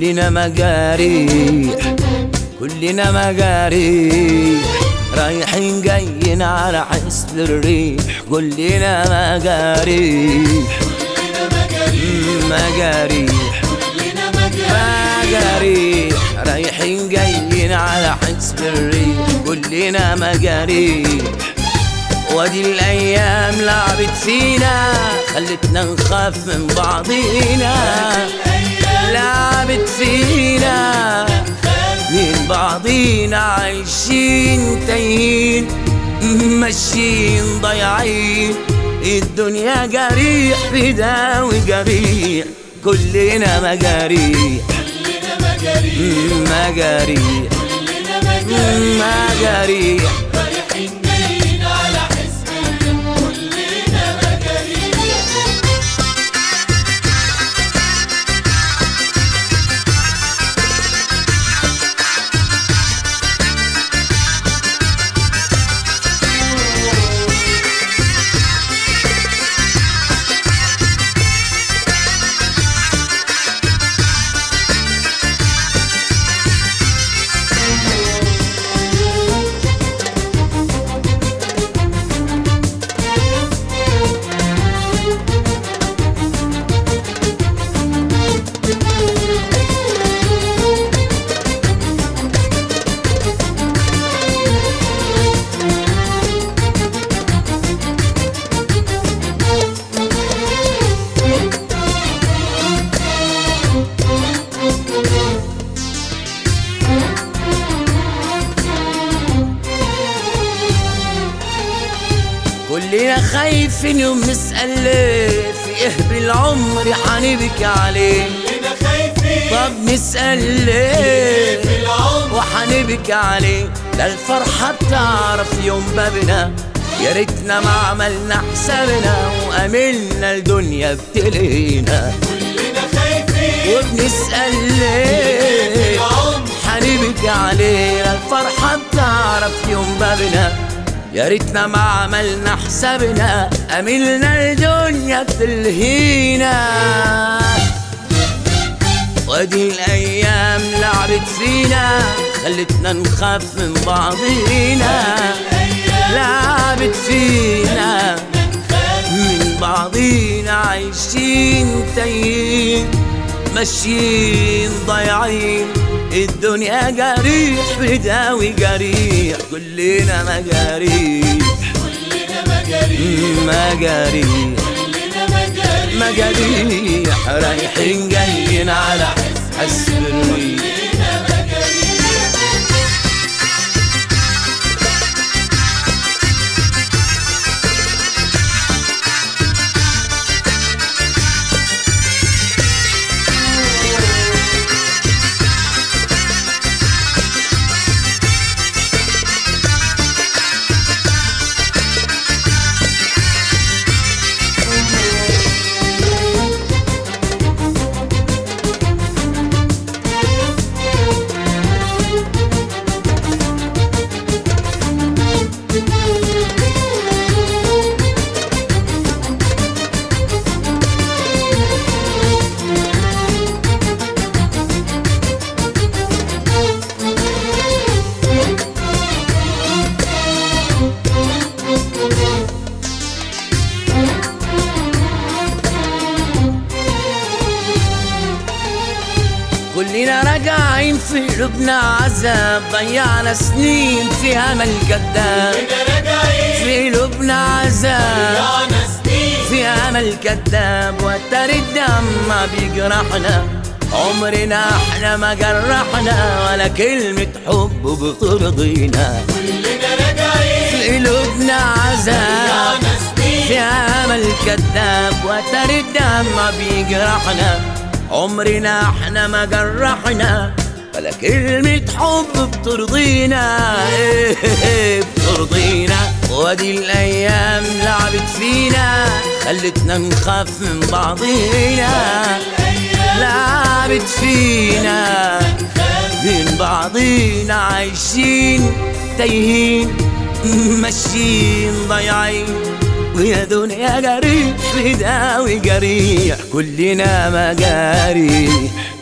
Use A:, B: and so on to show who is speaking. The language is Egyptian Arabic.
A: كلنا مجاريح كلنا مجاريح رايحين جايين على حسب الريح كلنا مجاريح مم، مجاريح مجاريح رايحين جايين على حسب الريح كلنا مجاريح وادي الايام لعبت فينا خلتنا نخاف من بعضينا لعبت فينا من بعضينا عايشين تايهين ماشيين ضايعين الدنيا جريح بداوي جريح كلنا مجاريح مم، مجاريح مم، مجاريح كلنا خايفين يوم نسأل ليه في ايه بالعمر حنبكي عليه طب نسأل ليه وحنبكي عليه ده الفرحة بتعرف يوم بابنا يا ريتنا ما عملنا حسابنا وأملنا الدنيا بتلهينا وبنسأل ليه حنبكي علينا الفرحة بتعرف يوم بابنا يا ريتنا ما عملنا حسابنا أملنا الدنيا بتلهينا وادي الأيام لعبت فينا خلتنا نخاف من بعضينا لعبت فينا من بعضينا عايشين تايهين ماشيين ضايعين الدنيا جريح بداوي جريح كلنا مجاريح مم، مجاريح مجاريح رايحين جايين على حسب الريح كلنا راجعين في قلوبنا عذاب ضيعنا سنين في امل كذاب في قلوبنا عذاب في امل كذاب وتر الدم ما بيجرحنا عمرنا احنا ما جرحنا ولا كلمة حب بترضينا في قلوبنا عذاب في امل كذاب وتر الدم ما بيجرحنا عمرنا احنا ما جرحنا ولا كلمة حب بترضينا إيه بترضينا وادي الأيام لعبت فينا خلتنا نخاف من بعضينا لعبت فينا من بعضينا عايشين تايهين ماشيين ضايعين ويا دنيا جريح بداوي جريح كلنا مجاريح